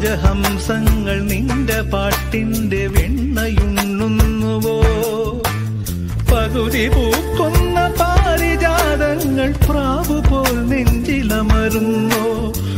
രാജഹംസങ്ങൾ നിന്റെ പാട്ടിന്റെ വെണ്ണയുണ്ണുന്നുവോ പകുതി പൂക്കുന്ന പാരിജാതങ്ങൾ പ്രാവു പോൽ നെഞ്ചിലമരുന്നോ